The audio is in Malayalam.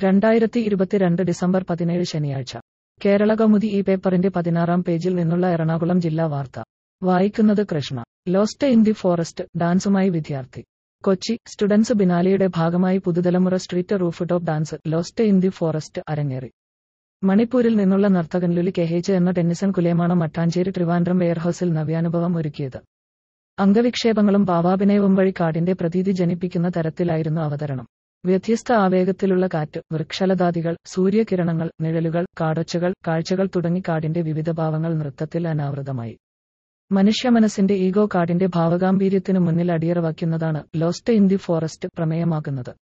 രണ്ടായിരത്തി ഇരുപത്തിരണ്ട് ഡിസംബർ പതിനേഴ് ശനിയാഴ്ച കേരള കൗമുദി ഈ പേപ്പറിന്റെ പതിനാറാം പേജിൽ നിന്നുള്ള എറണാകുളം ജില്ലാ വാർത്ത വായിക്കുന്നത് Krishna lost in the forest ഡാൻസുമായി വിദ്യാർത്ഥി കൊച്ചി സ്റ്റുഡൻസ് ബിനാലിയുടെ ഭാഗമായി പുതുതലമുറ street roof top dance lost in the forest അരങ്ങേറി മണിപ്പൂരിൽ നിന്നുള്ള നർത്തകൻ ലുലി കെഹേച്ച് എന്ന ടെന്നിസൺ കുലേമാണ് മട്ടാഞ്ചേരി ട്രിവാൻഡ്രം വെയർഹൌസിൽ നവ്യാനുഭവം ഒരുക്കിയത് അംഗവിക്ഷേപങ്ങളും ഭാവാഭിനയവും വഴി കാടിന്റെ പ്രതീതി ജനിപ്പിക്കുന്ന തരത്തിലായിരുന്നു അവതരണം വ്യത്യസ്ത ആവേഗത്തിലുള്ള കാറ്റ് വൃക്ഷലതാദികൾ സൂര്യകിരണങ്ങൾ നിഴലുകൾ കാടൊച്ചകൾ കാഴ്ചകൾ തുടങ്ങി കാടിന്റെ വിവിധ ഭാവങ്ങൾ നൃത്തത്തിൽ അനാവൃതമായി മനുഷ്യ മനസ്സിന്റെ ഈഗോ കാടിന്റെ ഭാവഗാംഭീര്യത്തിനു മുന്നിൽ അടിയറ വയ്ക്കുന്നതാണ് ലോസ്റ്റ് ഇൻ ദി ഫോറസ്റ്റ് പ്രമേയമാകുന്നത്